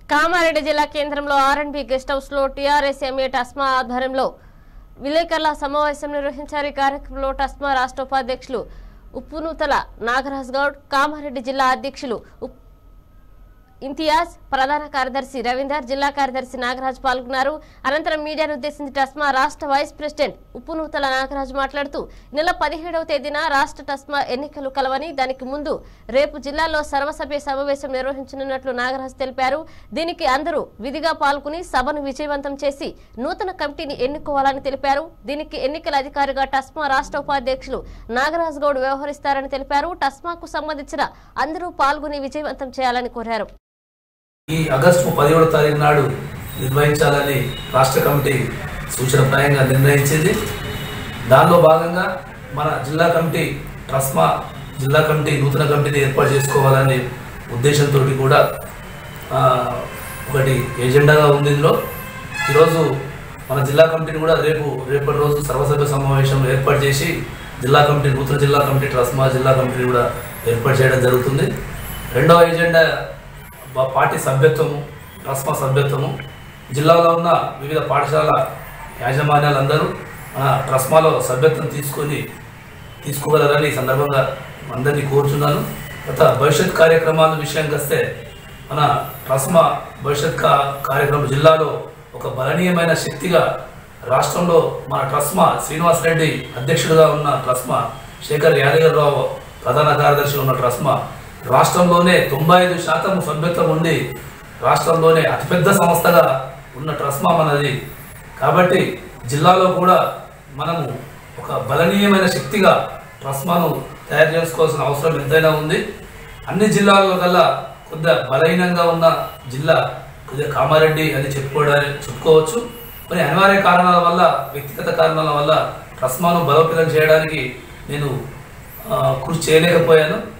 కామారెడ్డి జిల్లా కేంద్రంలో R and B guest house లో టీఆర్ఎస్ ఎంఏ టస్మా ఆధ్వర్యంలో విలేకరుల సమావేశం నిర్వహించారు ఈ కార్యక్రమంలో టస్మా రాష్ట్ర ఉపాధ్యక్షులు ఉప్పునూతల నాగరాజ్ గౌడ్ కామారెడ్డి జిల్లా అధ్యక్షులు ఉప్- ఇంతియాజ్ ప్రధాన కార్యదర్శి రవీందర్ జిల్లా కార్యదర్శి నాగరాజ్ పాల్గొన్నారు అనంతరం మీడియాను ఉద్దేశించి టస్మా రాష్ట్ర వైస్ ప్రెసిడెంట్ ఉప్పునూతల నాగరాజ్ మాట్లాడుతూ నెల పదిహేడవ తేదీన రాష్ట్ర టస్మా ఎన్నికలు కలవని దానికి ముందు రేపు జిల్లాలో సర్వసభ్య సమావేశం నిర్వహించనున్నట్లు నాగరాజ్ తెలిపారు దీనికి అందరూ విధిగా పాల్గొని సభను విజయవంతం చేసి నూతన కమిటీని ఎన్నుకోవాలని తెలిపారు దీనికి ఎన్నికల అధికారిగా టస్మా రాష్ట్ర ఉపాధ్యక్షులు నాగరాజ్ గౌడ్ వ్యవహరిస్తారని తెలిపారు టస్మాకు సంబంధించిన అందరూ పాల్గొని విజయవంతం చేయాలని కోరారు ఈ ఆగస్టు పదిహేడో తారీఖు నాడు నిర్వహించాలని రాష్ట్ర కమిటీ సూచనప్రాయంగా నిర్ణయించింది దానిలో భాగంగా మన జిల్లా కమిటీ ట్రస్మా జిల్లా కమిటీ నూతన కమిటీని ఏర్పాటు చేసుకోవాలనే ఉద్దేశంతో కూడా ఆ, ఒకటి ఎజెండాగా ఉంది ఇందులో ఈరోజు మన జిల్లా కమిటీని కూడా రేపు రేపటి రోజు సర్వసభ్య సమావేశం ఏర్పాటు చేసి జిల్లా కమిటీ నూతన జిల్లా కమిటీ ట్రస్మా జిల్లా కమిటీని కూడా ఏర్పాటు చేయడం జరుగుతుంది రెండవ ఎజెండా బా- పార్టీ సభ్యత్వము ట్రస్మా సభ్యత్వము జిల్లాలో ఉన్న వివిధ పాఠశాల యాజమాన్యాలందరూ మన ట్రస్మాలో సభ్యత్వం తీసుకొని తీసుకోగలరని ఈ సందర్భంగా అందరినీ కోరుచున్నాను గత భవిష్యత్ కార్యక్రమాల విషయానికి వస్తే మన ట్రస్మా భవిష్యత్ కా- కార్యక్రమం జిల్లాలో ఒక బలనీయమైన శక్తిగా రాష్ట్రంలో మన ట్రస్మా శ్రీనివాస్ రెడ్డి అధ్యక్షుడిగా ఉన్న ట్రస్మా శేఖర్ యాదగిరిరావు ప్రధాన కార్యదర్శి ఉన్న ట్రస్మా రాష్ట్రంలోనే తొంభై ఐదు శాతం సభ్యత్వం ఉండి రాష్ట్రంలోనే అతిపెద్ద సంస్థగా ఉన్న ట్రస్మా మనది కాబట్టి జిల్లాలో కూడా మనము ఒక బలనీయమైన శక్తిగా ట్రస్మాను తయారు చేసుకోవాల్సిన అవసరం ఎంతైనా ఉంది అన్ని జిల్లాల్లో కల్లా కొద్దిగా బలహీనంగా ఉన్న జిల్లా కొద్దిగా కామారెడ్డి అని చెప్పుకోవడానికి చెప్పుకోవచ్చు కొన్ని అనివార్య కారణాల వల్ల వ్యక్తిగత కారణాల వల్ల ట్రస్మాను బలోపేతం చేయడానికి నేను ఆ, కృషి చేయలేకపోయాను